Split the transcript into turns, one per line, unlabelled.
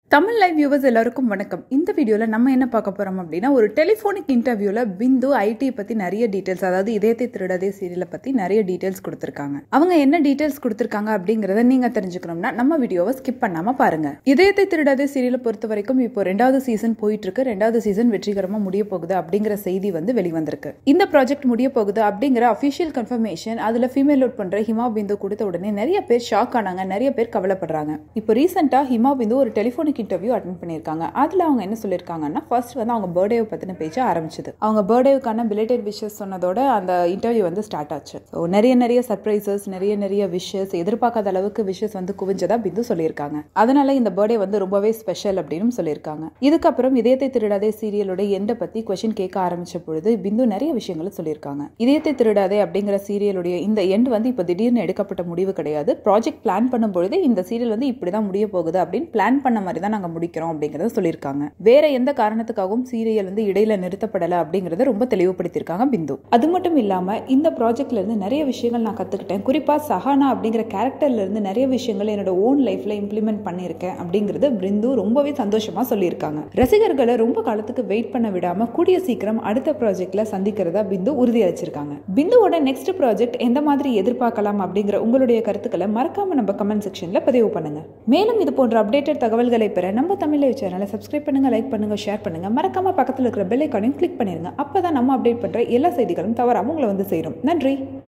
Tamil live viewers எல்லாருக்கும் வணக்கம் இந்த வீடியோவில் நம்ம என்ன பார்க்க போகிறோம் அப்படின்னா ஒரு டெலிஃபோனிக் இன்டர்வியூவில் பிந்து ஐடியை பற்றி நிறைய டீட்டெயில்ஸ் அதாவது இதயத்தை திருடாதே சீரியலை பற்றி நிறைய டீட்டெயில்ஸ் கொடுத்துருக்காங்க அவங்க என்ன டீட்டெயில்ஸ் கொடுத்துருக்காங்க அப்படிங்கிறத நீங்கள் தெரிஞ்சுக்கணும்னா நம்ம வீடியோவை ஸ்கிப் பண்ணாமல் பாருங்க இதயத்தை திருடாதே சீரியலை பொறுத்த வரைக்கும் இப்போ ரெண்டாவது சீசன் போயிட்டு இருக்கு ரெண்டாவது சீசன் வெற்றிகரமாக முடிய போகுது அப்படிங்கிற செய்தி வந்து வெளிவந்திருக்கு இந்த ப்ராஜெக்ட் முடிய போகுது அப்படிங்கிற அஃபிஷியல் கன்ஃபர்மேஷன் அதில் ஃபீமேல் லோட் பண்ணுற ஹிமா பிந்து கொடுத்த உடனே நிறைய பேர் ஷாக் ஆனாங்க நிறைய பேர் கவலைப்படுறாங்க இப்போ ரீசெண்டாக ஹிமா பிந்து ஒரு டெலிஃபோனிக் இன்டர்வியூ அட்டன் பண்ணியிருக்காங்க அதில் அவங்க என்ன சொல்லியிருக்காங்கன்னா ஃபர்ஸ்ட் வந்து அவங்க பர்த்டேவை பற்றின பேச்ச ஆரம்பிச்சது அவங்க பர்த்டேவுக்கான பிலேட்டட் விஷஸ் சொன்னதோட அந்த இன்டர்வியூ வந்து ஸ்டார்ட் ஆச்சு ஸோ நிறைய நிறைய சர்ப்ரைசஸ் நிறைய நிறைய விஷஸ் எதிர்பார்க்காத அளவுக்கு விஷஸ் வந்து குவிஞ்சதா பிந்து சொல்லியிருக்காங்க அதனால இந்த பர்த்டே வந்து ரொம்பவே ஸ்பெஷல் அப்படின்னு சொல்லியிருக்காங்க இதுக்கப்புறம் இதயத்தை திருடாதே சீரியலோட எண்டை பற்றி கொஷின் கேட்க ஆரம்பிச்ச பொழுது பிந்து நிறைய விஷயங்களை சொல்லியிருக்காங்க இதயத்தை திருடாதே அப்படிங்கிற சீரியலுடைய இந்த எண்ட் வந்து இப்போ திடீர்னு எடுக்கப்பட்ட முடிவு கிடையாது ப்ராஜெக்ட் பிளான் பண்ணும்பொழுது இந்த சீரியல் வந்து இப்படி தான் முடிய போகுது அப்படின்னு பிளான் பண்ண மாதிரி தான் நாங்கள் முடிக்கிறோம் அப்படிங்கிறத சொல்லியிருக்காங்க வேற எந்த காரணத்துக்காகவும் சீரியல் வந்து இடையில நிறுத்தப்படலை அப்படிங்கிறத ரொம்ப தெளிவுபடுத்தியிருக்காங்க பிந்து அது மட்டும் இல்லாம இந்த ப்ராஜெக்ட்ல இருந்து நிறைய விஷயங்கள் நான் கத்துக்கிட்டேன் குறிப்பா சஹானா அப்படிங்கிற கேரக்டர்ல இருந்து நிறைய விஷயங்கள் என்னோட ஓன் லைஃப்ல இம்ப்ளிமெண்ட் பண்ணியிருக்கேன் அப்படிங்கிறது பிந்து ரொம்பவே சந்தோஷமா சொல்லியிருக்காங்க ரசிகர்களை ரொம்ப காலத்துக்கு வெயிட் பண்ண விடாம கூடிய சீக்கிரம் அடுத்த ப்ராஜெக்ட்ல சந்திக்கிறதா பிந்து உறுதியளிச்சிருக்காங்க பிந்துவோட நெக்ஸ்ட் ப்ராஜெக்ட் எந்த மாதிரி எதிர்பார்க்கலாம் அப்படிங்கிற உங்களுடைய கருத்துக்களை மறக்காம நம்ம கமெண்ட் செக்ஷன்ல பதிவு பண்ணுங்க மேலும் இது போன்ற அப்டேட்டட் தகவல்களை பெற நம்ம தமிழ் லைவ் சேனலை சப்ஸ்கிரைப் பண்ணுங்க லைக் பண்ணுங்க ஷேர் பண்ணுங்க மறக்காம பக்கத்தில் இருக்கிற பெல் ஐக்கானையும் கிளிக் பண்ணிருங்க அப்பதான் நம்ம அப்டேட் பண்ற எல்லா செய்திகளும் தவறாம உங்களை வந்து சேரும் நன்றி